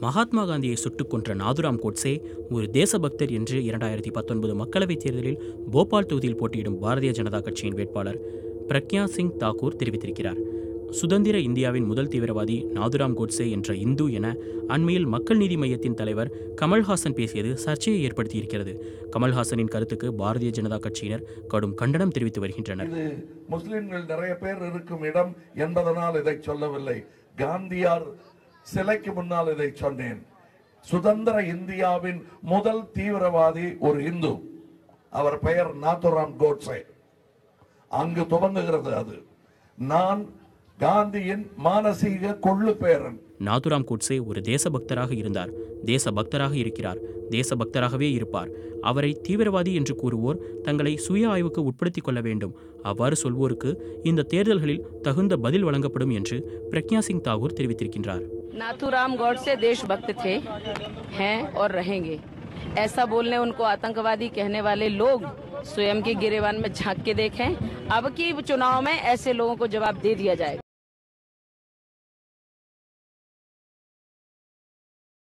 மகாத்மா காந்தியை சுட்டுக் கொன்ற நாதுராம் கோட்சே ஒரு தேசபக்தர் என்று இரண்டாயிரத்தி பத்தொன்பது மக்களவைத் தேர்தலில் போபால் தொகுதியில் போட்டியிடும் பாரதிய ஜனதா கட்சியின் வேட்பாளர் பிரக்யா சிங் தாக்கூர் தெரிவித்திருக்கிறார் சுதந்திர இந்தியாவின் முதல் தீவிரவாதி நாதுராம் கோட்சே என்ற இந்து என அண்மையில் மக்கள் நீதி மையத்தின் தலைவர் கமல்ஹாசன் பேசியது சர்ச்சையை ஏற்படுத்தியிருக்கிறது கமல்ஹாசனின் கருத்துக்கு பாரதிய ஜனதா கட்சியினர் கடும் கண்டனம் தெரிவித்து வருகின்றனர் இது முஸ்லிம்கள் நிறைய பேர் இருக்கும் இடம் என்பதனால் இதை சொல்லவில்லை காந்தியார் சிலைக்கு முன்னால் இதை சொன்னேன் சுதந்திர இந்தியாவின் முதல் தீவிரவாதி ஒரு இந்து அவர் பெயர் நாத்துராம் கோட்ஸே அங்கு துவங்குகிறது அது நான் காந்தியின் மானசீக கொள்ளு பேரன் நாதுராம் கோட்சே ஒரு தேசபக்தராக இருந்தார் தேசபக்தராக இருக்கிறார் தேசபக்தராகவே இருப்பார் அவரை தீவிரவாதி என்று கூறுவோர் தங்களை சுய ஆய்வுக்கு உட்படுத்திக் கொள்ள வேண்டும் அவ்வாறு சொல்வோருக்கு இந்த தேர்தல்களில் தகுந்த பதில் வழங்கப்படும் என்று பிரக்யா சிங் தாகூர் தெரிவித்திருக்கின்றார் नाथूराम गौडसे देशभक्त थे हैं और रहेंगे ऐसा बोलने उनको आतंकवादी कहने वाले लोग स्वयं के गिरेवान में झांक के देखें अब की चुनाव में ऐसे लोगों को जवाब दे दिया जाएगा